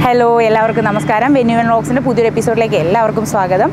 Hello എല്ലാവർക്കും നമസ്കാരം വെന്യൂവൻ വ്ളോഗ്സിൻ്റെ പുതിയൊരു എപ്പിസോഡിലേക്ക് എല്ലാവർക്കും സ്വാഗതം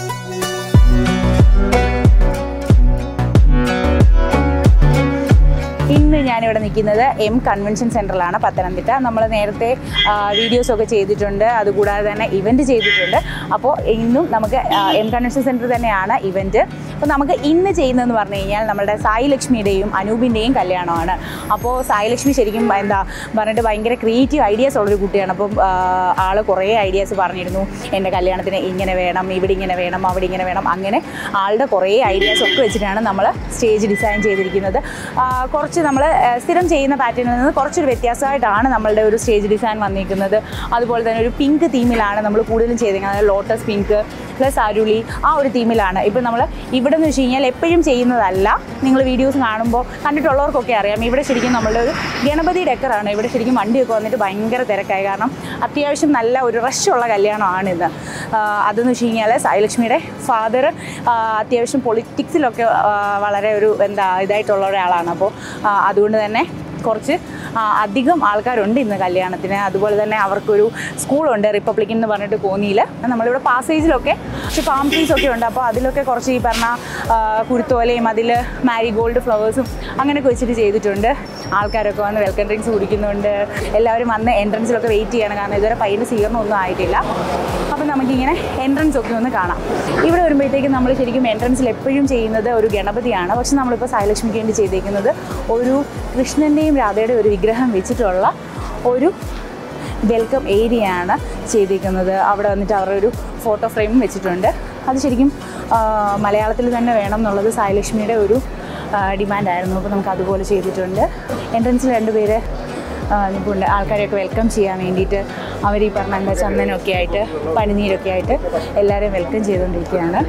ഇന്ന് ഞാനിവിടെ നിൽക്കുന്നത് എം കൺവെൻഷൻ സെൻറ്ററിലാണ് പത്തനംതിട്ട നമ്മൾ നേരത്തെ വീഡിയോസൊക്കെ ചെയ്തിട്ടുണ്ട് അതുകൂടാതെ തന്നെ ഇവൻറ്റ് ചെയ്തിട്ടുണ്ട് അപ്പോൾ ഇന്നും നമുക്ക് ആ, എം കൺവെൻഷൻ സെൻറ്റർ തന്നെയാണ് ഇവൻറ്റ് അപ്പോൾ നമുക്ക് ഇന്ന് ചെയ്യുന്നതെന്ന് പറഞ്ഞു കഴിഞ്ഞാൽ നമ്മുടെ സായി ലക്ഷ്മിയുടെയും അനൂപിൻ്റെയും കല്യാണമാണ് അപ്പോൾ സായി ലക്ഷ്മി ശരിക്കും എന്താ പറഞ്ഞിട്ട് ഭയങ്കര ക്രിയേറ്റീവ് ഐഡിയാസ് ഉള്ളൊരു കുട്ടിയാണ് അപ്പം ആൾ കുറേ ഐഡിയാസ് പറഞ്ഞിരുന്നു എൻ്റെ കല്യാണത്തിന് ഇങ്ങനെ വേണം ഇവിടെ ഇങ്ങനെ വേണം അവിടെ ഇങ്ങനെ വേണം അങ്ങനെ ആളുടെ കുറേ ഐഡിയാസ് ഒക്കെ വെച്ചിട്ടാണ് നമ്മൾ സ്റ്റേജ് ഡിസൈൻ ചെയ്തിരിക്കുന്നത് ആ, കുറച്ച് നമ്മൾ സ്ഥിരം ചെയ്യുന്ന പാറ്റേണിൽ നിന്ന് കുറച്ചൊരു വ്യത്യാസമായിട്ടാണ് നമ്മളുടെ ഒരു സ്റ്റേജ് ഡിസൈൻ വന്നിരിക്കുന്നത് അതുപോലെ തന്നെ ഒരു പിങ്ക് തീമിലാണ് നമ്മൾ കൂടുതലും ചെയ്തിരിക്കുന്നത് ലോട്ടസ് പിങ്ക് പ്ലസ് അരുളി ആ ഒരു തീമിലാണ് ഇപ്പം നമ്മൾ ഇവിടെ എന്ന് വെച്ച് കഴിഞ്ഞാൽ എപ്പോഴും ചെയ്യുന്നതല്ല നിങ്ങൾ വീഡിയോസ് കാണുമ്പോൾ കണ്ടിട്ടുള്ളവർക്കൊക്കെ അറിയാം ഇവിടെ ശരിക്കും നമ്മളുടെ ഒരു ഗണപതി ഡെക്കറാണ് ഇവിടെ ശരിക്കും വണ്ടിയൊക്കെ വന്നിട്ട് ഭയങ്കര തിരക്കായി കാരണം അത്യാവശ്യം നല്ല ഒരു റഷുള്ള കല്യാണമാണിത് ആ, അതെന്ന് വെച്ച് കഴിഞ്ഞാൽ സായിലക്ഷ്മിയുടെ ഫാദർ അത്യാവശ്യം പൊളിറ്റിക്സിലൊക്കെ ആ, വളരെ ഒരു എന്താ ഇതായിട്ടുള്ള ഒരാളാണ് അപ്പോൾ ആ, അതുകൊണ്ട് തന്നെ കുറച്ച് ആ, അധികം ആൾക്കാരുണ്ട് ഇന്ന് കല്യാണത്തിന് അതുപോലെ തന്നെ അവർക്കൊരു സ്കൂളുണ്ട് റിപ്പബ്ലിക്കൻ എന്ന് പറഞ്ഞിട്ട് കോന്നിയിൽ നമ്മളിവിടെ പാസേജിലൊക്കെ പക്ഷേ പാം ട്രീസ് ഒക്കെ ഉണ്ട് അപ്പോൾ അതിലൊക്കെ കുറച്ച് ഈ പറഞ്ഞ ആ, കുരുത്തോലയും അതിൽ മാരിഗോൾഡ് ഫ്ലവേഴ്സും അങ്ങനെയൊക്കെ വെച്ചിട്ട് ചെയ്തിട്ടുണ്ട് ആൾക്കാരൊക്കെ വന്ന് വെൽക്കം ഡ്രിങ്ക്സ് കുടിക്കുന്നുണ്ട് എല്ലാവരും വന്ന് എൻട്രൻസിലൊക്കെ വെയിറ്റ് ചെയ്യണം കാരണം ഇതുവരെ പയ്യൻ്റെ സ്വീകരണമൊന്നും ആയിട്ടില്ല അപ്പോൾ നമുക്കിങ്ങനെ എൻട്രൻസ് ഒക്കെ ഒന്ന് കാണാം ഇവിടെ വരുമ്പോഴത്തേക്കും നമ്മൾ ശരിക്കും എൻട്രൻസിൽ എപ്പോഴും ചെയ്യുന്നത് ഒരു ഗണപതിയാണ് പക്ഷെ നമ്മളിപ്പോൾ സായലക്ഷ്മിക്ക് വേണ്ടി ചെയ്തേക്കുന്നത് ഒരു കൃഷ്ണൻ്റെയും രാധയുടെയും ഒരു വിഗ്രഹം വെച്ചിട്ടുള്ള ഒരു വെൽക്കം ഏരിയ ആണ് ചെയ്തിരിക്കുന്നത് അവിടെ വന്നിട്ട് അവരുടെ ഒരു ഫോട്ടോ ഫ്രെയിമും വെച്ചിട്ടുണ്ട് അത് ശരിക്കും ആ, മലയാളത്തിൽ തന്നെ വേണം എന്നുള്ളത് സായലക്ഷ്മിയുടെ ഒരു ഡിമാൻഡായിരുന്നു അപ്പോൾ നമുക്ക് അതുപോലെ ചെയ്തിട്ടുണ്ട് എൻട്രൻസിൽ രണ്ടുപേര് നിൽപ്പുണ്ട് ആൾക്കാരെയൊക്കെ വെൽക്കം ചെയ്യാൻ വേണ്ടിയിട്ട് അവർ ഈ പറഞ്ഞ എന്താ ചന്ദനമൊക്കെ ആയിട്ട് പനിനീരൊക്കെ ആയിട്ട് എല്ലാവരെയും വെൽക്കം ചെയ്തുകൊണ്ടിരിക്കുകയാണ്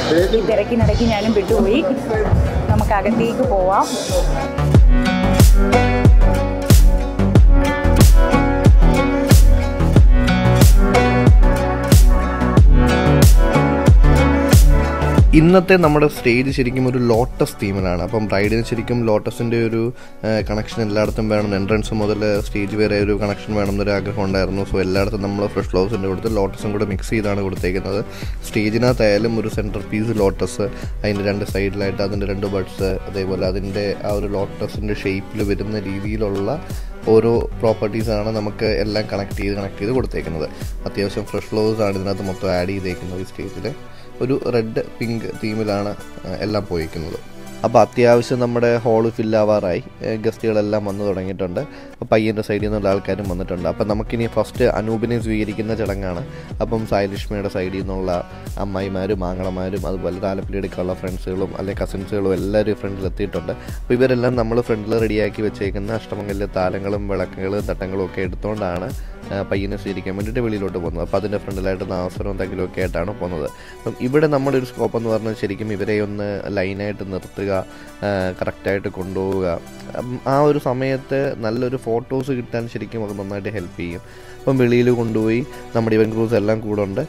ഈ തിരക്കിനിടയ്ക്ക് ഞാനും വിട്ടുപോയി നമുക്ക് അകത്തേക്ക് പോവാം ഇന്നത്തെ നമ്മുടെ സ്റ്റേജ് ശരിക്കും ഒരു ലോട്ടസ് തീമിലാണ് അപ്പം ബ്രൈഡിന് ശരിക്കും ലോട്ടസിന്റെ ഒരു കണക്ഷൻ എല്ലായിടത്തും വേണം എൻട്രൻസ് മുതൽ സ്റ്റേജ് വരെ ഒരു കണക്ഷൻ വേണം എന്നൊരു ആഗ്രഹം ഉണ്ടായിരുന്നു സോ എല്ലായിടത്തും നമ്മൾ ഫ്രഷ് ഫ്ലവേഴ്സിൻ്റെ കൊടുത്ത് ലോട്ടസും കൂടെ മിക്സ് ചെയ്താണ് കൊടുത്തേക്കുന്നത് സ്റ്റേജിനകത്തായാലും ഒരു സെൻറ്റർ പീസ് ലോട്ടസ് അതിൻ്റെ രണ്ട് സൈഡിലായിട്ട് അതിൻ്റെ രണ്ട് ബഡ്സ് അതേപോലെ അതിൻ്റെ ആ ഒരു ലോട്ടസിൻ്റെ ഷേപ്പിൽ വരുന്ന രീതിയിലുള്ള ഓരോ പ്രോപ്പർട്ടീസാണ് നമുക്ക് എല്ലാം കണക്ട് ചെയ്ത് കണക്ട് ചെയ്ത് കൊടുത്തേക്കുന്നത് അത്യാവശ്യം ഫ്രഷ് ഫ്ലവേഴ്സ് ആണ് ഇതിനകത്ത് മൊത്തം ആഡ് ചെയ്തേക്കുന്നത് ഈ സ്റ്റേജിൽ ഒരു റെഡ് പിങ്ക് തീമിലാണ് ആ, എല്ലാം പോയിരിക്കുന്നത് അപ്പോൾ അത്യാവശ്യം നമ്മുടെ ഹോള് ഫില്ലാവാറായി ഗസ്റ്റുകളെല്ലാം വന്നു തുടങ്ങിയിട്ടുണ്ട് അപ്പോൾ പയ്യൻ്റെ സൈഡിൽ നിന്നുള്ള ആൾക്കാരും വന്നിട്ടുണ്ട് അപ്പം നമുക്കിനി ഫസ്റ്റ് അനൂപിനെ സ്വീകരിക്കുന്ന ചടങ്ങാണ് അപ്പം സായിലക്ഷ്മിയുടെ സൈഡിൽ നിന്നുള്ള അമ്മായിമാരും ആങ്ങളമാരും അതുപോലെ താലപ്പിലെടുക്കാനുള്ള ഫ്രണ്ട്സുകളും അല്ലെങ്കിൽ കസിൻസുകളും എല്ലാവരും ഫ്രണ്ടിൽ എത്തിയിട്ടുണ്ട് അപ്പോൾ ഇവരെല്ലാം നമ്മൾ ഫ്രണ്ടിൽ റെഡിയാക്കി വെച്ചേക്കുന്ന അഷ്ടമംഗലിലെ താലങ്ങളും വിളക്കുകളും തട്ടങ്ങളും ഒക്കെ എടുത്തുകൊണ്ടാണ് ആ, പയ്യനെ സ്വീകരിക്കാൻ വേണ്ടിയിട്ട് വെളിയിലോട്ട് പോകുന്നത് അപ്പോൾ അതിൻ്റെ ഫ്രണ്ടിലായിട്ട് നാസറും എന്തെങ്കിലും ഒക്കെ ആയിട്ടാണ് പോകുന്നത് അപ്പം ഇവിടെ നമ്മുടെ ഒരു സ്കോപ്പ് എന്ന് പറഞ്ഞാൽ ശരിക്കും ഇവരെ ഒന്ന് ലൈനായിട്ട് നിർത്തുക കറക്റ്റായിട്ട് കൊണ്ടുപോവുക അപ്പം ആ ഒരു സമയത്ത് നല്ലൊരു ഫോട്ടോസ് കിട്ടാൻ ശരിക്കും അത് നന്നായിട്ട് ഹെൽപ്പ് ചെയ്യും അപ്പം വെളിയിൽ കൊണ്ടുപോയി നമ്മുടെ ഇവൻ ക്രൂസ് എല്ലാം കൂടെ ഉണ്ട്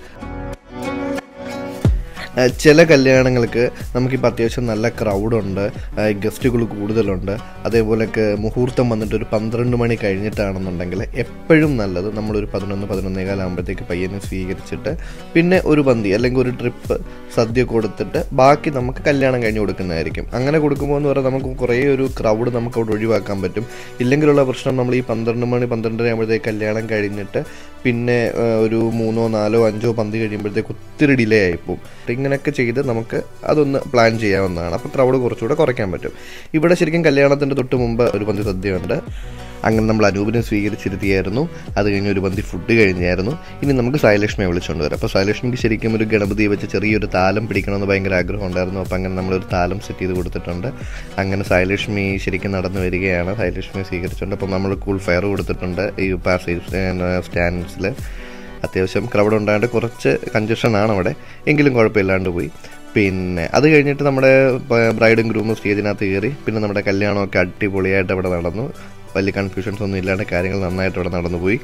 ഏഹ് ചില കല്യാണങ്ങൾക്ക് നമുക്കിപ്പോൾ അത്യാവശ്യം നല്ല ക്രൗഡുണ്ട് ഗസ്റ്റുകൾ കൂടുതലുണ്ട് അതേപോലെയൊക്കെ മുഹൂർത്തം വന്നിട്ട് ഒരു പന്ത്രണ്ട് മണി കഴിഞ്ഞിട്ടാണെന്നുണ്ടെങ്കിൽ എപ്പോഴും നല്ലത് നമ്മളൊരു പതിനൊന്ന് പതിനൊന്നേകാലാകുമ്പോഴത്തേക്ക് പയ്യനെ സ്വീകരിച്ചിട്ട് പിന്നെ ഒരു പന്തി അല്ലെങ്കിൽ ഒരു ട്രിപ്പ് സദ്യ കൊടുത്തിട്ട് ബാക്കി നമുക്ക് കല്യാണം കഴിഞ്ഞ് കൊടുക്കുന്നതായിരിക്കും അങ്ങനെ കൊടുക്കുമ്പോൾ എന്ന് പറഞ്ഞാൽ നമുക്ക് കുറേ ഒരു ക്രൗഡ് നമുക്ക് അവിടെ ഒഴിവാക്കാൻ പറ്റും ഇല്ലെങ്കിലുള്ള പ്രശ്നം നമ്മൾ ഈ പന്ത്രണ്ട് മണി പന്ത്രണ്ടര ആകുമ്പോഴത്തേക്ക് കല്യാണം കഴിഞ്ഞിട്ട് പിന്നെ ആ, ഒരു മൂന്നോ നാലോ അഞ്ചോ പന്തി കഴിയുമ്പോഴത്തേക്ക് ഒത്തിരി ഡിലേ ആയിപ്പോവും ഇങ്ങനെയൊക്കെ ചെയ്ത് നമുക്ക് അതൊന്ന് പ്ലാൻ ചെയ്യാവുന്നതാണ് അപ്പോൾ ക്രൗഡ് കുറച്ചുകൂടെ കുറയ്ക്കാൻ പറ്റും ഇവിടെ ശരിക്കും കല്യാണത്തിൻ്റെ തൊട്ട് മുമ്പ് ഒരു പന്തി സദ്യയുണ്ട് അങ്ങനെ നമ്മൾ അനൂപിനെ സ്വീകരിച്ചിരുത്തിയായിരുന്നു അത് കഴിഞ്ഞ് ഒരു പന്തി ഫുഡ് കഴിഞ്ഞായിരുന്നു ഇനി നമുക്ക് സായലക്ഷ്മിയെ വിളിച്ചുകൊണ്ട് വരാം അപ്പോൾ സായലക്ഷ്മിക്ക് ശരിക്കും ഒരു ഗണപതിയെ വെച്ച് ചെറിയൊരു താലം പിടിക്കണമെന്ന് ഭയങ്കര ആഗ്രഹം ഉണ്ടായിരുന്നു അപ്പോൾ അങ്ങനെ നമ്മളൊരു താലം സെറ്റ് ചെയ്ത് കൊടുത്തിട്ടുണ്ട് അങ്ങനെ സായലക്ഷ്മി ശരിക്കും നടന്നു വരികയാണ് സായലക്ഷ്മിയെ സ്വീകരിച്ചുകൊണ്ട് അപ്പോൾ നമ്മൾ കൂൾ ഫയർ കൊടുത്തിട്ടുണ്ട് ഈ പാസേജ് സ്റ്റാൻഡ്സിൽ അത്യാവശ്യം ക്രൗഡ് ഉണ്ടായിട്ട് കുറച്ച് കൺജഷൻ ആണ് അവിടെ എങ്കിലും കുഴപ്പമില്ലാണ്ട് പോയി പിന്നെ അത് കഴിഞ്ഞിട്ട് നമ്മുടെ ബ്രൈഡും ഗ്രൂമും സ്റ്റേജിനകത്ത് കയറി പിന്നെ നമ്മുടെ കല്യാണമൊക്കെ അടിപൊളിയായിട്ട് അവിടെ നടന്നു വലിയ കൺഫ്യൂഷൻസ് ഒന്നും ഇല്ലാണ്ട് കാര്യങ്ങൾ നന്നായിട്ട് അവിടെ നടന്നു പോയി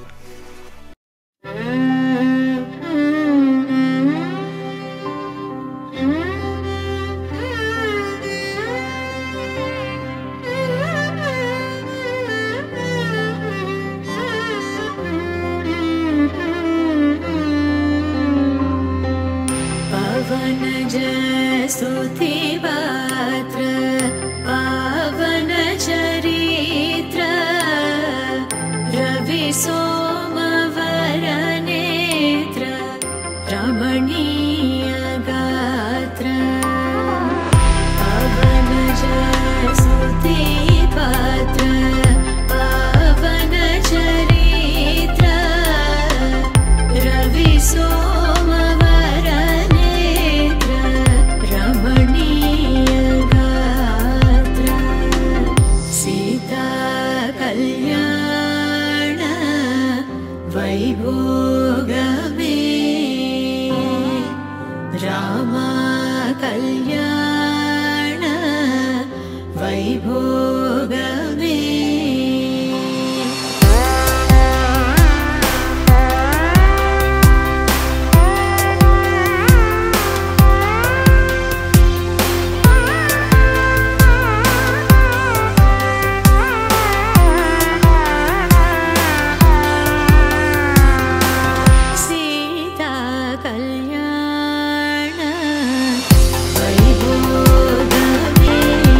Thank you. വൈഭോഗമേ രാമ കല്യാണ വൈഭോഗമേ സീതാ കല്യാണ വൈഭോഗമേ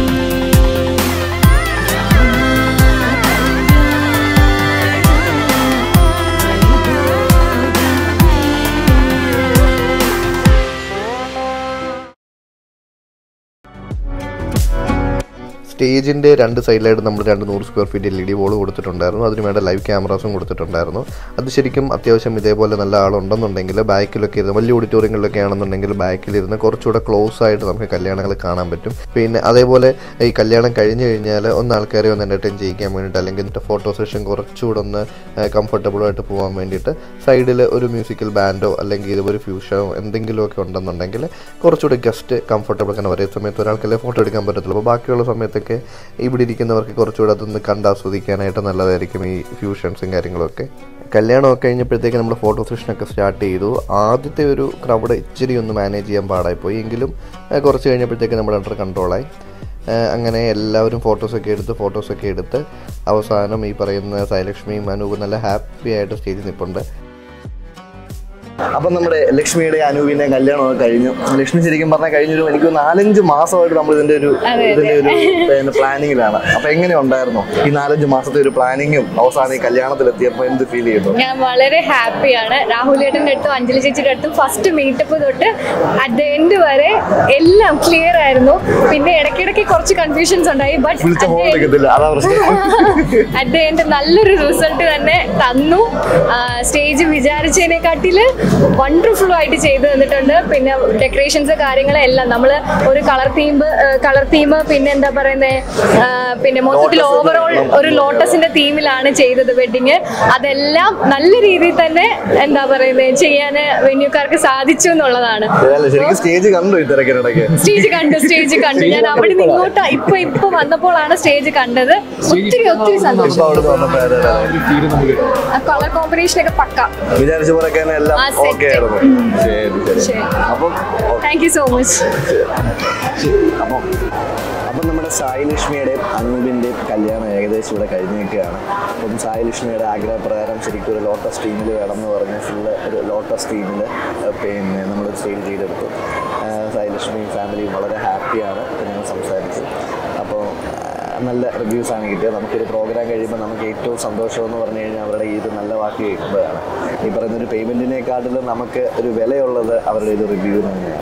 സ്റ്റേജിൻ്റെ രണ്ട് സൈഡിലായിട്ട് നമ്മൾ രണ്ട് നൂറ് square feet L E D wall കൊടുത്തിട്ടുണ്ടായിരുന്നു അതിന് വേണ്ട ലൈവ് ക്യാമറാസും കൊടുത്തിട്ടുണ്ടായിരുന്നു അത് ശരിക്കും അത്യാവശ്യം ഇതേപോലെ നല്ല ആളുണ്ടെന്നുണ്ടെങ്കിൽ ബാക്കിലൊക്കെ ഇരുന്ന് വലിയ ഓഡിറ്റോറിയങ്ങളിലൊക്കെ ആണെന്നുണ്ടെങ്കിൽ ബാക്കിലിരുന്ന് കുറച്ചുകൂടെ ക്ലോസ് ആയിട്ട് നമുക്ക് കല്യാണങ്ങൾ കാണാൻ പറ്റും പിന്നെ അതേപോലെ ഈ കല്യാണം കഴിഞ്ഞ് കഴിഞ്ഞാൽ ഒന്ന് ആൾക്കാരെ ഒന്ന് എൻ്റർടൈൻ ചെയ്യിക്കാൻ വേണ്ടിയിട്ട് അല്ലെങ്കിൽ എന്നിട്ട് ഫോട്ടോ സെഷൻ കുറച്ചുകൂടെ ഒന്ന് കംഫർട്ടബിൾ ആയിട്ട് പോകാൻ വേണ്ടിയിട്ട് സൈഡിൽ ഒരു മ്യൂസിക്കൽ ബാൻഡോ അല്ലെങ്കിൽ ഇതുപോലെ ഫ്യൂഷനോ എന്തെങ്കിലുമൊക്കെ ഉണ്ടെന്നുണ്ടെങ്കിൽ കുറച്ചുകൂടി ഗസ്റ്റ് കംഫർട്ടബിൾ കാരണം ഒരേ സമയത്ത് ഒരാൾക്കല്ലേ ഫോട്ടോ എടുക്കാൻ പറ്റത്തുള്ളൂ അപ്പോൾ ബാക്കിയുള്ള സമയത്തൊക്കെ ഇവിടെ ഇരിക്കുന്നവർക്ക് കുറച്ചുകൂടെ അതൊന്ന് കണ്ടാസ്വദിക്കാനായിട്ട് നല്ലതായിരിക്കും ഈ ഫ്യൂഷൻസും കാര്യങ്ങളൊക്കെ കല്യാണമൊക്കെ കഴിഞ്ഞപ്പോഴത്തേക്ക് നമ്മൾ ഫോട്ടോ സെഷനൊക്കെ സ്റ്റാർട്ട് ചെയ്തു ആദ്യത്തെ ഒരു ക്രൗഡ് ഇച്ചിരി ഒന്ന് മാനേജ് ചെയ്യാൻ പാടായിപ്പോയി എങ്കിലും ഏഹ്, കുറച്ച് കഴിഞ്ഞപ്പോഴത്തേക്ക് നമ്മൾ അണ്ടർ കൺട്രോളായി ഏഹ് അങ്ങനെ എല്ലാവരും ഫോട്ടോസൊക്കെ എടുത്ത് ഫോട്ടോസൊക്കെ എടുത്ത് അവസാനം ഈ പറയുന്ന സായലക്ഷ്മിയും അനൂപും നല്ല ഹാപ്പി ആയിട്ട് സ്റ്റേജിൽ നിൽപ്പുണ്ട് അപ്പം നമ്മുടെ ലക്ഷ്മിയുടെ അനൂപിന്റെ കല്യാണമൊക്കെ കഴിഞ്ഞു ലക്ഷ്മി ശരിക്കും പറഞ്ഞാൽ കഴിഞ്ഞൊരു എനിക്ക് നാലഞ്ച് മാസമായിട്ട് നമ്മൾ ഇതിന്റെ ഒരു ഇതിന്റെ ഒരു പിന്നെ പ്ലാനിങ്ങിലാണ് അപ്പൊ എങ്ങനെ ഉണ്ടായിരുന്നു ഈ നാലഞ്ച് മാസത്തെ ഒരു പ്ലാനിങ്ങും അവസാനം ഈ കല്യാണത്തിലെത്തിയപ്പോൾ എന്ത് ഫീൽ ചെയ്യുന്നു ഞാൻ വളരെ ഹാപ്പിയാണ് രാഹുൽ ഏട്ടൻ്റെ അടുത്തും അഞ്ജലി ചേച്ചിയുടെ അടുത്തും ഫസ്റ്റ് മീറ്റപ്പ് തൊട്ട് അറ്റ് ദ എൻഡ് വരെ എല്ലാം ക്ലിയർ ആയിരുന്നു പിന്നെ ഇടയ്ക്കിടയ്ക്ക് കുറച്ച് കൺഫ്യൂഷൻസ് ഉണ്ടായി ബട്ട് വിളിച്ച ഫോൺ എടുക്കത്തില്ല അതാ പ്രശ്നം അറ്റ് ദ എൻഡ് നല്ലൊരു റിസൾട്ട് തന്നെ തന്നു സ്റ്റേജ് വിചാരിച്ചതിനെക്കാട്ടില് വണ്ടർഫുൾ ആയിട്ട് ചെയ്തു തന്നിട്ടുണ്ട് പിന്നെ ഡെക്കറേഷൻസ് കാര്യങ്ങളെല്ലാം നമ്മൾ ഒരു കളർ തീം കളർ തീം പിന്നെ എന്താ പറയുന്നത് പിന്നെ മൊത്തത്തിൽ Lotus ഓവറോൾ ഒരു ലോട്ടസിന്റെ തീമിലാണ് ചെയ്തത് വെഡിങ് അതെല്ലാം നല്ല രീതിയിൽ തന്നെ എന്താ പറയുന്നത് ചെയ്യാൻ വെന്യൂക്കാർക്ക് സാധിച്ചു എന്നുള്ളതാണ് അല്ല, ശരിക്കും സ്റ്റേജ് കണ്ടു ഈ തിരക്കിനിടയ്ക്ക് സ്റ്റേജ് കണ്ടു സ്റ്റേജ് കണ്ടു ഞാൻ അവിടെ നിന്ന് ഇങ്ങോട്ട് ഇപ്പൊ ഇപ്പൊ വന്നപ്പോഴാണ് സ്റ്റേജ് കണ്ടത് ഒത്തിരി ഒത്തിരി സന്തോഷം ഇപ്പൊ അവിടുന്ന് വന്നപ്പോ അതെ, അതെ, അതെ. കളർ കോമ്പിനേഷൻ ഒക്കെ പക്ക വിചാരിച്ച പോലെ തന്നെ എല്ലാം ആ, set. ഓക്കെ ആയിരുന്നു ശരി ശരി ശരി. അപ്പം താങ്ക് യു സോ മച്ച് അപ്പം അപ്പം നമ്മുടെ സായി ലക്ഷ്മിയുടെയും അനൂപിൻ്റെയും കല്യാണം ഏകദേശം ഇവിടെ കഴിഞ്ഞേക്കുകയാണ് അപ്പം സായി ലക്ഷ്മിയുടെ ആഗ്രഹപ്രകാരം ശരിക്കും ഒരു ലോട്ടസ് ടീമിൽ വേണം എന്ന് പറഞ്ഞ് ഫുള്ള് ഒരു ലോട്ടസ് ടീമിൽ പിന്നെ നമ്മൾ സ്റ്റേജ് ചെയ്തെടുത്തു ആ, സായി ലക്ഷ്മിയും ഫാമിലിയും വളരെ ഹാപ്പിയാണ് ഞങ്ങൾ സംസാരിച്ചു അപ്പോൾ നല്ല റിവ്യൂസ് ആണ് കിട്ടിയത് നമുക്കൊരു പ്രോഗ്രാം കഴിയുമ്പോൾ നമുക്ക് ഏറ്റവും സന്തോഷം എന്ന് പറഞ്ഞു കഴിഞ്ഞാൽ അവരുടെ ഈ ഇത് നല്ല വാക്ക് കേൾക്കുമ്പോഴാണ് ഈ പറയുന്ന ഒരു പേയ്മെൻറ്റിനെക്കാട്ടിലും നമുക്ക് ഒരു വിലയുള്ളത് അവരുടെ ഇത് റിവ്യൂ തന്നെയാണ്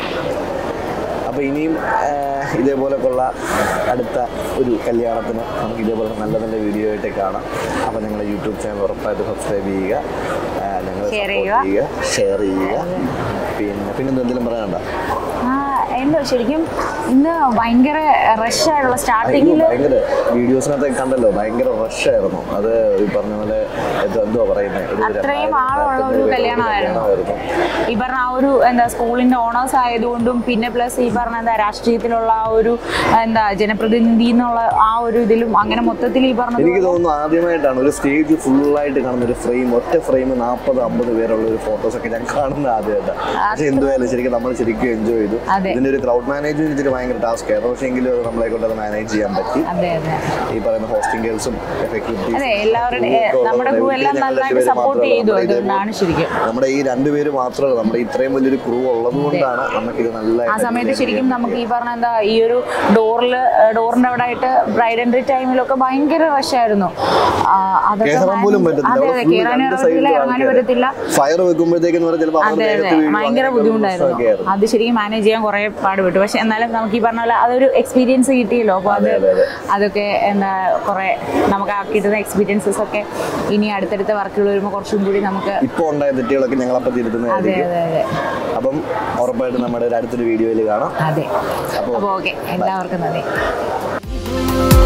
അപ്പോൾ ഇനിയും ആഹ്, ഇതേപോലെയുള്ള അടുത്ത ഒരു കല്യാണത്തിന് നമുക്ക് ഇതേപോലെ നല്ല നല്ല വീഡിയോ ആയിട്ട് കാണാം അപ്പോൾ ഞങ്ങളുടെ യൂട്യൂബ് ചാനൽ ഉറപ്പായിട്ട് സബ്സ്ക്രൈബ് ചെയ്യുക ആഹ്, ഞങ്ങളെ Share support ചെയ്യുക. ചെയ്യുക ഷെയർ ചെയ്യുക പിന്നെ പിന്നെ എന്തെങ്കിലും പറയാനുണ്ടോ ആ എന്തോ ശരിക്കും ഇന്ന് ഭയങ്കര റഷ് ആയിട്ടുള്ള സ്റ്റാർട്ടിങ്ങിൽ ഭയങ്കര വീഡിയോസിനകത്തൊക്കെ കണ്ടല്ലോ ഭയങ്കര rush ആയിരുന്നു അത് ഈ പറഞ്ഞ പോലെ എന്തോ എന്തുവാ പറയുന്നത് ഒരു അത്രയും രണ്ടായിരം, ആളുള്ള ഒരു രണ്ടായിരത്തി കല്യാണമായിരുന്നു. കല്യാണമായിരുന്നു ഈ പറഞ്ഞ ആ ഒരു എന്താ സ്കൂളിന്റെ ഓണേഴ്സ് ആയതുകൊണ്ടും പിന്നെ പ്ലസ് ഈ പറഞ്ഞ എന്താ രാഷ്ട്രീയത്തിലുള്ള ആ ഒരു എന്താ ജനപ്രതിനിധി എന്നുള്ള ആ ഒരു ഇതിലും അങ്ങനെ മൊത്തത്തിൽ ഈ പറഞ്ഞത് എനിക്ക് തോന്നുന്നു ആദ്യമായിട്ടാണ് ഒരു സ്റ്റേജ് ഫുള്ളായിട്ട് കാണുന്ന ഒരു ഫ്രെയിം ഒറ്റ ഫ്രെയിം നാൽപ്പത് അമ്പത് പേരുള്ള ഒരു ഫോട്ടോസ് ഒക്കെ ഞാൻ കാണുന്ന ആദ്യമായിട്ടാണ് പക്ഷെ എന്തുവായാലും ശരിക്കും നമ്മൾ ശരിക്കും എൻജോയ് ചെയ്തു അതെ. ഇതിന്റെ ഒരു ക്രൗഡ് മാനേജ്മെന്റ് ഇതിന് ഭയങ്കര ടാസ്ക് ആയിരുന്നു പക്ഷേ എങ്കിലും അത് നമ്മളെ കൊണ്ട് അത് മാനേജ് ചെയ്യാൻ പറ്റി അതെ അതെ ഈ പറയുന്ന ഹോസ്റ്റിംഗ് ഗേൾസും അതെ എല്ലാവരുടെ നമ്മുടെ ക്രൂ എല്ലാം നന്നായിട്ട് സപ്പോർട്ട് ചെയ്തു അതുകൊണ്ടാണ് ശരിക്കും നമ്മുടെ ഈ രണ്ടുപേര് മാത്രമല്ല നമ്മുടെ ഇത്രയും വലിയൊരു ക്രൂ ഉള്ളത് കൊണ്ടാണ് നമുക്ക് ഇത് നല്ല ആ സമയത്ത് ശരിക്കും നമുക്ക് ഈ പറഞ്ഞ എന്താ ഈ ഒരു ഡോറിൽ ഡോറിന്റെ അവിടെ ആയിട്ട് ബ്രൈഡ് എൻട്രി ടൈമിലൊക്കെ ഭയങ്കര റഷ് ആയിരുന്നു ആ, അതൊക്കെ കേറാൻ പോലും ഭയങ്കര- പറ്റത്തില്ല അതെ അവിടെ അതെ full കയറാനും രണ്ട് ഇറങ്ങത്തില്ല side ഇറങ്ങാനും ആൾക്കാര്. പറ്റത്തില്ല ഫയർ വെക്കുമ്പോഴത്തേക്കെന്ന് പറഞ്ഞാൽ ചിലപ്പോൾ അതെ അതെ ഭയങ്കര ബുദ്ധിമുട്ടായിരുന്നു അത് ശരിക്കും മാനേജ് ചെയ്യാൻ കുറെ പാടുപെട്ടു പക്ഷെ എന്നാലും നമുക്ക് ഈ പറഞ്ഞ പോലെ അതൊരു എക്സ്പീരിയൻസ് കിട്ടിയല്ലോ അപ്പോൾ അത് അതെ, അതെ, അതെ. അതൊക്കെ എന്താ കുറെ നമുക്ക് ആ കിട്ടുന്ന എക്സ്പീരിയൻസസ് ഒക്കെ ഇനി അടുത്തടുത്ത വർക്കുകൾ വരുമ്പോൾ കുറച്ചും കൂടി നമുക്ക് ഇപ്പോൾ ഉണ്ടായ തെറ്റുകളൊക്കെ ഞങ്ങൾ അപ്പം അതെ തിരുത്തുന്നതായിരിക്കും അതെ അതെ അപ്പം ഉറപ്പായിട്ടും നമ്മുടെ ഒരു അടുത്തൊരു വീഡിയോയിൽ കാണാം അതെ അപ്പോൾ അപ്പോൾ ഓക്കെ എല്ലാവർക്കും നന്ദി